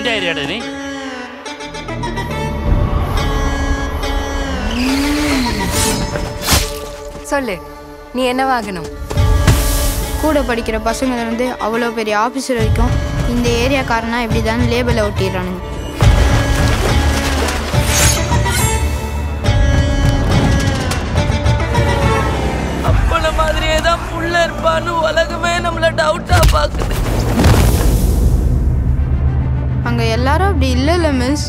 எந்த ஏரியாடா நீ சொல்லு நீ என்ன வாங்கணும் கூட படிக்கிற பசங்கள்லேருந்து அவ்வளோ பெரிய ஆஃபீஸர் வரைக்கும் இந்த ஏரியாக்காரனா இப்படி தான் லேபிளை ஒட்டிடுறானுங்க அப்பன மாதிரியே தான் புள்ள இருப்பான்னு உலகமே நம்மள டவுட்டா பாக்குது அங்கே எல்லாரும் அப்படி இல்லைல்ல மிஸ்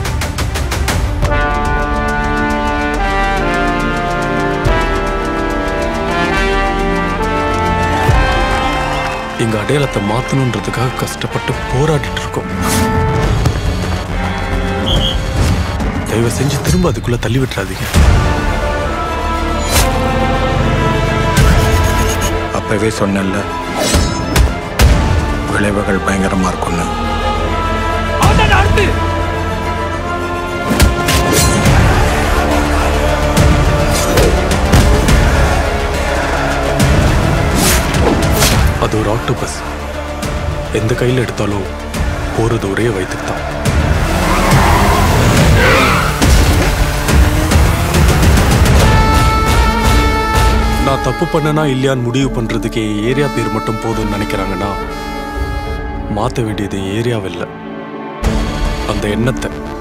எங்க அடையாளத்தை மாத்தணுன்றதுக்காக கஷ்டப்பட்டு போராடிட்டு இருக்கோம் தயவு செஞ்சு திரும்ப அதுக்குள்ள தள்ளி விட்டுறாதீங்க அப்பவே சொன்னேன்ல விளைவுகள் பயங்கரமா இருக்கும்னு அது ஒரு ஆக்டோபஸ் எந்த கையில் எடுத்தாலும் போறது ஒரே வயிற்றுக்கு தான் நான் தப்பு பண்ணனா இல்லையான்னு முடிவு பண்றதுக்கு என் ஏரியா பேர் மட்டும் போதும்னு நினைக்கிறாங்கன்னா மாத்த வேண்டியது என் ஏரியாவில் இல்லை அந்த எண்ணத்தை